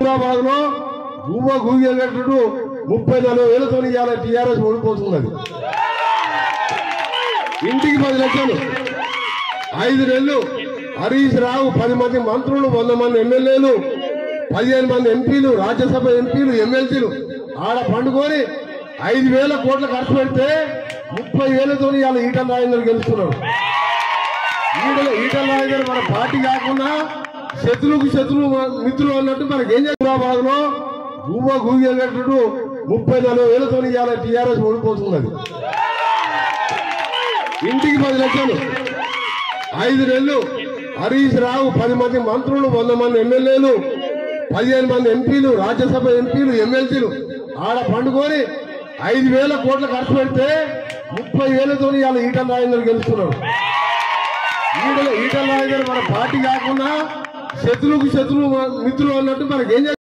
హుజూరాబాద్ లో గువ్వ గుయ్యేటట్టు ముప్పై నలభై వేలతో ఇవాళ టీఆర్ఎస్ ఓడిపోతున్నది ఇంటికి పది లక్షలు ఐదు నెలలు హరీష్ రావు పది మంది మంత్రులు వంద మంది ఎమ్మెల్యేలు పదిహేను మంది ఎంపీలు రాజ్యసభ ఎంపీలు ఎమ్మెల్సీలు ఆడ పండుకొని ఐదు వేల కోట్ల ఖర్చు పెడితే ముప్పై వేలతో ఇవాళ ఈటల రాజేందర్ గెలుస్తున్నాడు ఈటల ఈటల రాజేందర్ మన పార్టీ కాకుండా శత్రువుకు శత్రువు మిత్రులు అన్నట్టు మనకి ఏం హైదరాబాద్ లో గువ్వ గుయ్యేటట్టు ముప్పై నలభై వేలతో ఇవాళ టీఆర్ఎస్ ఓడిపోతున్నది ఇంటికి పది లక్షలు ఐదు నెలలు హరీష్ రావు పది మంది మంత్రులు వంద మంది ఎమ్మెల్యేలు పదిహేను మంది ఎంపీలు రాజ్యసభ ఎంపీలు ఎమ్మెల్సీలు ఆడ పండుకొని ఐదు వేల కోట్ల ఖర్చు పెడితే ముప్పై వేలతో ఇవాళ ఈటల రాజేందర్ గెలుస్తున్నాడు ఈటల ఈటల రాజేందర్ మన పార్టీ కాకుండా శత్రువుకు శత్రువు మిత్రులు అన్నట్టు మనకి ఏం